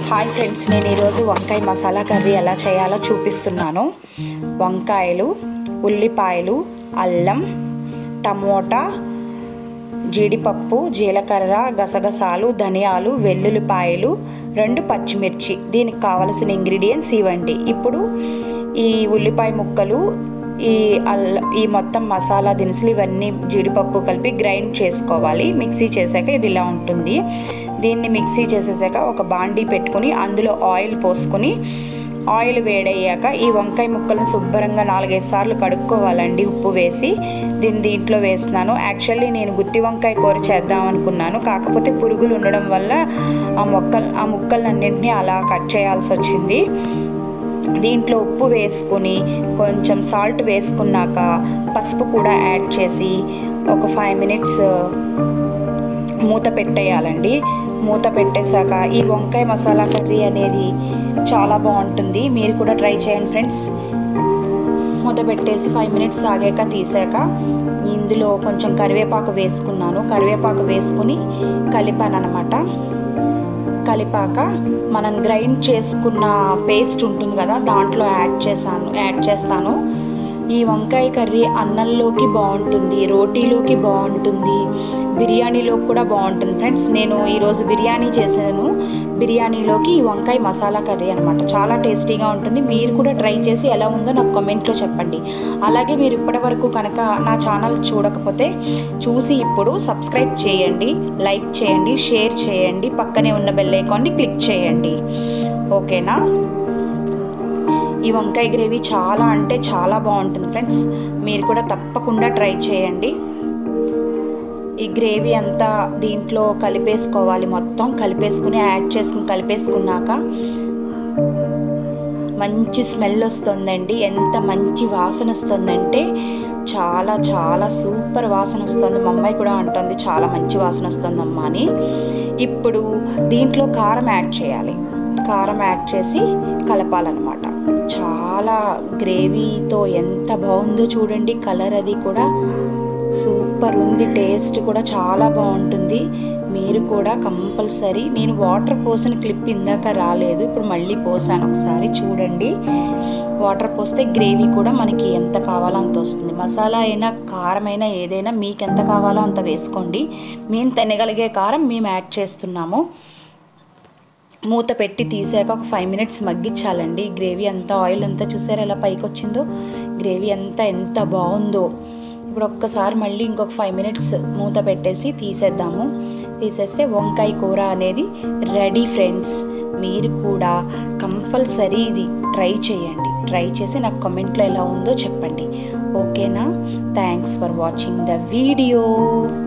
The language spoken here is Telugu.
హాయ్ ఫ్రెండ్స్ నేను ఈరోజు వంకాయ మసాలా కర్రీ ఎలా చేయాలో చూపిస్తున్నాను వంకాయలు ఉల్లిపాయలు అల్లం టమోటా జీడిపప్పు జీలకర్ర గసగసాలు ధనియాలు వెల్లుల్లిపాయలు రెండు పచ్చిమిర్చి దీనికి కావలసిన ఇంగ్రీడియంట్స్ ఇవ్వండి ఇప్పుడు ఈ ఉల్లిపాయ ముక్కలు ఈ అల్ల ఈ మొత్తం మసాలా దినుసులు ఇవన్నీ జీడిపప్పు కలిపి గ్రైండ్ చేసుకోవాలి మిక్సీ చేశాక ఇది ఇలా ఉంటుంది దీన్ని మిక్సీ చేసేసాక ఒక బాండీ పెట్టుకుని అందులో ఆయిల్ పోసుకొని ఆయిల్ వేడయ్యాక ఈ వంకాయ ముక్కలను శుభ్రంగా నాలుగైదు సార్లు కడుక్కోవాలండి ఉప్పు వేసి దీన్ని దీంట్లో వేస్తున్నాను యాక్చువల్లీ నేను గుత్తి వంకాయ కూర చేద్దాం అనుకున్నాను కాకపోతే పురుగులు ఉండడం వల్ల ఆ మొక్కలు ఆ ముక్కలన్నింటినీ అలా కట్ చేయాల్సి వచ్చింది దీంట్లో ఉప్పు వేసుకుని కొంచెం సాల్ట్ వేసుకున్నాక పసుపు కూడా యాడ్ చేసి ఒక ఫైవ్ మినిట్స్ మూత పెట్టేయాలండి మూత పెట్టేశాక ఈ వంకాయ మసాలా కర్రీ అనేది చాలా బాగుంటుంది మీరు కూడా ట్రై చేయండి ఫ్రెండ్స్ మూత పెట్టేసి ఫైవ్ మినిట్స్ ఆగాక తీసాక ఇందులో కొంచెం కరివేపాకు వేసుకున్నాను కరివేపాకు వేసుకుని కలిపాను అనమాట కలిపాక మనం గ్రైండ్ చేసుకున్న పేస్ట్ ఉంటుంది కదా దాంట్లో యాడ్ చేశాను యాడ్ చేస్తాను ఈ వంకాయ కర్రీ అన్నంలోకి బాగుంటుంది రోటీలోకి బాగుంటుంది బిర్యానీలోకి కూడా బాగుంటుంది ఫ్రెండ్స్ నేను ఈరోజు బిర్యానీ చేశాను బిర్యానీలోకి ఈ వంకాయ మసాలా కర్రీ అనమాట చాలా టేస్టీగా ఉంటుంది మీరు కూడా ట్రై చేసి ఎలా ఉందో నాకు కామెంట్లో చెప్పండి అలాగే మీరు ఇప్పటి వరకు కనుక నా ఛానల్ చూడకపోతే చూసి ఇప్పుడు సబ్స్క్రైబ్ చేయండి లైక్ చేయండి షేర్ చేయండి పక్కనే ఉన్న బెల్ ఐకాన్ని క్లిక్ చేయండి ఓకేనా ఈ వంకాయ గ్రేవీ చాలా అంటే చాలా బాగుంటుంది ఫ్రెండ్స్ మీరు కూడా తప్పకుండా ట్రై చేయండి ఈ గ్రేవీ అంతా దీంట్లో కలిపేసుకోవాలి మొత్తం కలిపేసుకుని యాడ్ చేసుకుని కలిపేసుకున్నాక మంచి స్మెల్ వస్తుందండి ఎంత మంచి వాసన వస్తుందంటే చాలా చాలా సూపర్ వాసన వస్తుంది మా అమ్మాయి కూడా అంటుంది చాలా మంచి వాసన వస్తుందమ్మా అని ఇప్పుడు దీంట్లో కారం యాడ్ చేయాలి కారం యాడ్ చేసి కలపాలన్నమాట చాలా గ్రేవీతో ఎంత బాగుందో చూడండి కలర్ అది కూడా సూపర్ ఉంది టేస్ట్ కూడా చాలా బాగుంటుంది మీరు కూడా కంపల్సరీ నేను వాటర్ పోసిన క్లిప్ ఇందాక రాలేదు ఇప్పుడు మళ్ళీ పోసాను ఒకసారి చూడండి వాటర్ పోస్తే గ్రేవీ కూడా మనకి ఎంత కావాలో అంత వస్తుంది మసాలా అయినా కారం అయినా ఏదైనా మీకు ఎంత కావాలో అంత వేసుకోండి మేము తినగలిగే కారం మేము యాడ్ చేస్తున్నాము మూత పెట్టి తీసాక ఒక ఫైవ్ మినిట్స్ మగ్గించాలండి గ్రేవీ అంతా ఆయిల్ అంతా చూసారు ఎలా పైకి వచ్చిందో గ్రేవీ అంతా ఎంత బాగుందో ఇప్పుడు ఒక్కసారి మళ్ళీ ఇంకొక ఫైవ్ మినిట్స్ మూత పెట్టేసి తీసేద్దాము తీసేస్తే వంకాయ కూర అనేది రెడీ ఫ్రెండ్స్ మీరు కూడా కంపల్సరీ ఇది ట్రై చేయండి ట్రై చేసి నాకు కామెంట్లో ఎలా ఉందో చెప్పండి ఓకేనా thanks for watching the video